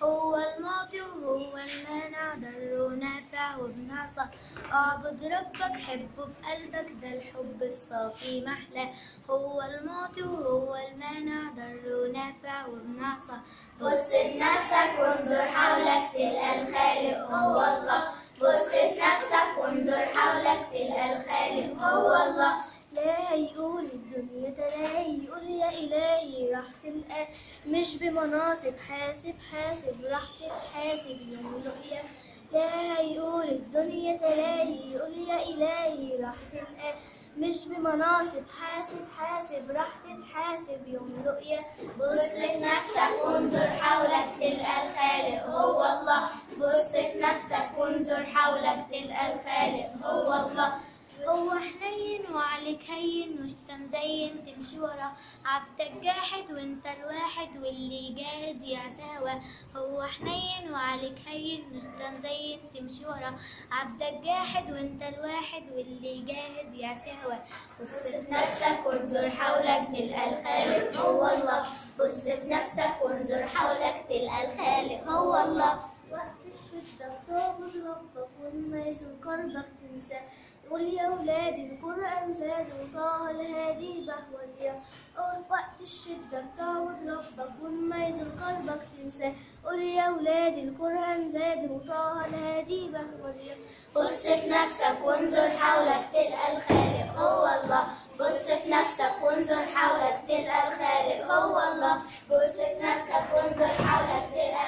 هو المعطي وهو المانع ضر ونافع وبنعصى اعبد ربك حبه بقلبك ده الحب الصافي محلى هو المعطي وهو المانع ضر ونافع وبنعصى بص لنفسك وانظر حولك تلقى الخالق هو الله بص في نفسك وانظر حولك تلقى الخالق هو الله لا هيقول الدنيا تلاهي يقول يا إلهي راح تلقى مش بمناصب حاسب حاسب راح تتحاسب يوم رؤيا لا هيقول الدنيا تلاهي يقول يا إلهي راح تلقى مش بمناصب حاسب حاسب راح تتحاسب يوم رؤيا بص في نفسك وانظر حولك تلقى الخالق هو الله بص في نفسك وانظر حولك تلقى الخالق هو الله هو حنين وعليك هين مش مزين تمشي ورا عبدك جاحد وانت الواحد واللي جاهد يا سوا هو حنين وعليك هين مش مزين تمشي ورا عبدك جاحد وانت الواحد واللي جاهد يا سوا بص في نفسك وانظر حولك تلقى الخالق هو الله بص في نفسك وانظر حولك تلقى الخالق هو الله وقت الشدة بتعبد ربك ولما يزول كربك تنسى قول يا ولادي القرآن زاد وطه الهادي بهوى اليوم وقت الشدة بتعبد ربك ولما يزول كربك تنسى قول يا ولادي القرآن زاد وطه الهادي بهوى اليوم بص في نفسك وانظر حولك تلقى الخالق هو الله بص في نفسك وانظر حولك تلقى الخالق هو الله بص في نفسك وانظر حولك تلقى